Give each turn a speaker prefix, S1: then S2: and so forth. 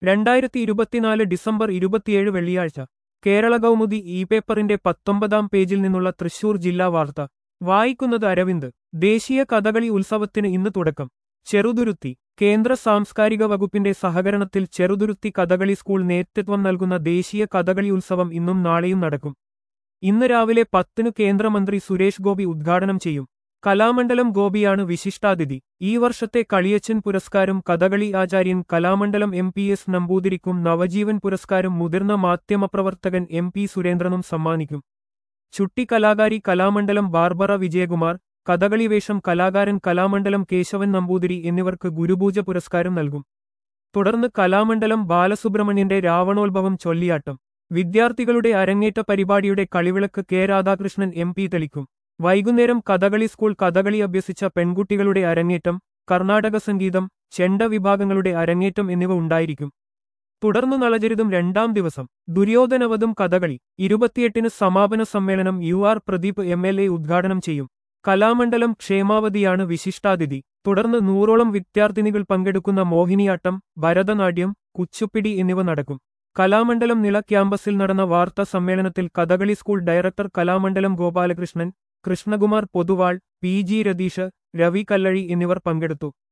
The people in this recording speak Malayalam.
S1: രണ്ടായിരത്തി ഇരുപത്തിനാല് ഡിസംബർ ഇരുപത്തിയേഴ് വെള്ളിയാഴ്ച കേരള കൗമുദി ഇ പേപ്പറിന്റെ പത്തൊമ്പതാം പേജിൽ നിന്നുള്ള തൃശൂർ ജില്ലാ വാർത്ത വായിക്കുന്നത് അരവിന്ദ് ദേശീയ കഥകളി ഉത്സവത്തിന് ഇന്ന് തുടക്കം ചെറുതുരുത്തി കേന്ദ്ര സാംസ്കാരിക വകുപ്പിന്റെ സഹകരണത്തിൽ ചെറുതുരുത്തി കഥകളി സ്കൂൾ നേതൃത്വം നൽകുന്ന ദേശീയ കഥകളി ഉത്സവം ഇന്നും നാളെയും നടക്കും ഇന്ന് രാവിലെ പത്തിനു കേന്ദ്രമന്ത്രി സുരേഷ് ഗോപി ഉദ്ഘാടനം ചെയ്യും കലാമണ്ഡലം ഗോപിയാണ് വിശിഷ്ടാതിഥി ഈ വർഷത്തെ കളിയച്ചൻ പുരസ്കാരം കഥകളി ആചാര്യൻ കലാമണ്ഡലം എം പി എസ് നമ്പൂതിരിക്കും നവജീവൻ പുരസ്കാരം മുതിർന്ന മാധ്യമപ്രവർത്തകൻ എം പി സുരേന്ദ്രനും സമ്മാനിക്കും ചുട്ടി കലാകാരി കലാമണ്ഡലം ബാർബറ വിജയകുമാർ കഥകളി വേഷം കലാകാരൻ കലാമണ്ഡലം കേശവൻ നമ്പൂതിരി എന്നിവർക്ക് ഗുരുപൂജ പുരസ്കാരം നൽകും തുടർന്ന് കലാമണ്ഡലം ബാലസുബ്രഹ്മണ്യന്റെ രാവണോത്ഭവം ചൊല്ലിയാട്ടം വിദ്യാർത്ഥികളുടെ അരങ്ങേറ്റ പരിപാടിയുടെ കളിവിളക്ക് കെ രാധാകൃഷ്ണൻ എം പി തെളിക്കും വൈകുന്നേരം കഥകളി സ്കൂൾ കഥകളി അഭ്യസിച്ച പെൺകുട്ടികളുടെ അരങ്ങേറ്റം കർണാടക സംഗീതം ചെണ്ട വിഭാഗങ്ങളുടെ അരങ്ങേറ്റം എന്നിവ ഉണ്ടായിരിക്കും തുടർന്നു നളചരിതം രണ്ടാം ദിവസം ദുര്യോധനവധം കഥകളി ഇരുപത്തിയെട്ടിന് സമാപന സമ്മേളനം U R Pradeep M L A ഉദ്ഘാടനം ചെയ്യും കലാമണ്ഡലം ക്ഷേമാവതിയാണ് വിശിഷ്ടാതിഥി തുടർന്ന് നൂറോളം വിദ്യാർത്ഥിനികൾ പങ്കെടുക്കുന്ന മോഹിനിയാട്ടം ഭരതനാട്യം കുച്ചുപ്പിടി എന്നിവ നടക്കും കലാമണ്ഡലം നിള ക്യാമ്പസിൽ നടന്ന വാർത്താ സമ്മേളനത്തിൽ Kathakali school director Kalamandalam Gopalakrishnan Krishnakumar Poduval P G Ratheesh Ravi Kallazhi എന്നിവർ പങ്കെടുത്തു